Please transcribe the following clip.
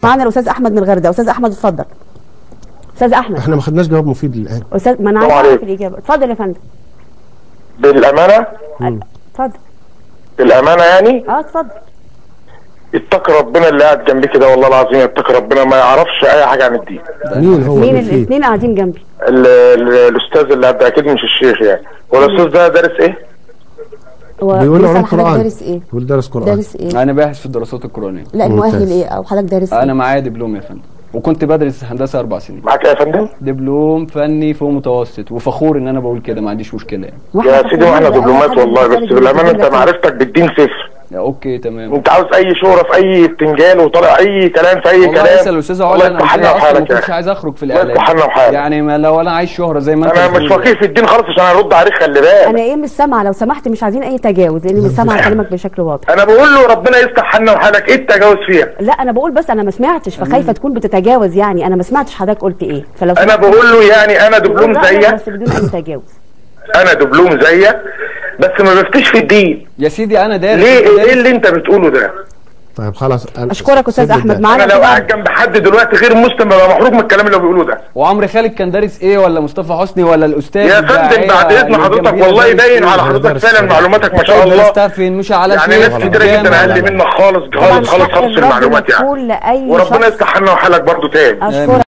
معانا الاستاذ احمد من الغردقه استاذ احمد اتفضل استاذ احمد احنا ما خدناش جواب مفيد للان استاذ ما انا السلام عايز اعرف عليكم. الاجابه اتفضل يا فندم بالامانه اتفضل بالامانه يعني اه اتفضل اتقي ربنا اللي قاعد جنبي كده والله العظيم اتقي ربنا ما يعرفش اي حاجه عن الدين مين هو مين مين فيه؟ الاثنين قاعدين جنبي ال- ال- الاستاذ اللي قاعد اكيد مش الشيخ يعني هو الاستاذ ده دارس ايه؟ هو بيقول بيسأل عن حضرتك قرآن دارس ايه بيقول دارس قرآن دارس ايه انا باحث في الدراسات القرآنية لا ممتاز. المؤهل ايه او حضرتك دارس انا ايه معايا دبلوم يا فندم وكنت بدرس هندسة اربع سنين معاك ايه يا فندم؟ دبلوم فني فوق متوسط وفخور ان انا بقول كده ما عنديش مشكلة يعني واحنا يا سيدي فخورين واحنا بأي دبلومات حد والله خارج بس من بالامانه انت البلد. معرفتك بالدين صفر يا اوكي تمام انت عاوز اي شهره في اي بتنجان وطالع اي كلام في اي والله كلام اسال الاستاذ الله علا انا يفتح قلت لنا لها اصلا ما وحالك يا كنتش اخي عايز اخرج في الله الاعلام يفتح لنا وحالك. يعني ما لو انا عايز شهرة زي ما انت انا مش بتقول فقير في الدين خالص عشان ارد عليك خلي انا بالك ايه مش سامعه لو سمحت مش عايزين اي تجاوز لاني مش سامعه كلامك بشكل واضح انا بقول له ربنا يفتح حالنا وحالك ايه التجاوز فيها؟ لا انا بقول بس انا ما سمعتش فخايفه تكون بتتجاوز يعني انا ما سمعتش حضرتك قلت ايه فلو انا سمحت بقول له يعني انا دبلوم قول رأيك زيك بس بدون اي تجاوز انا دبلوم زيك بس ما بفتش في الدين يا سيدي انا دارس ليه أنت ايه دارس. اللي انت بتقوله ده؟ طيب خلاص أنا- اشكرك استاذ سيد احمد الله. معانا انا لو طبعاً. قاعد جنب حد دلوقتي غير مسلم ببقى محروق من الكلام اللي هو بيقوله ده وعمرو خالد كان دارس ايه ولا مصطفى حسني ولا الاستاذ يا الداعية فندم بعد اذن اللي حضرتك جنبينا والله دارس باين إيه؟ على هو حضرتك دارس فعلا إيه؟ معلوماتك ما شاء الله درستها فين مش على يعني شيخ ناس كتير جدا جامع. اقل منك خالص طبعاً خالص خالص حق خالص في الرد المعلومات يعني مقفول لاي وربنا شخص يفتح لنا وحالك برضو تاني اشكرك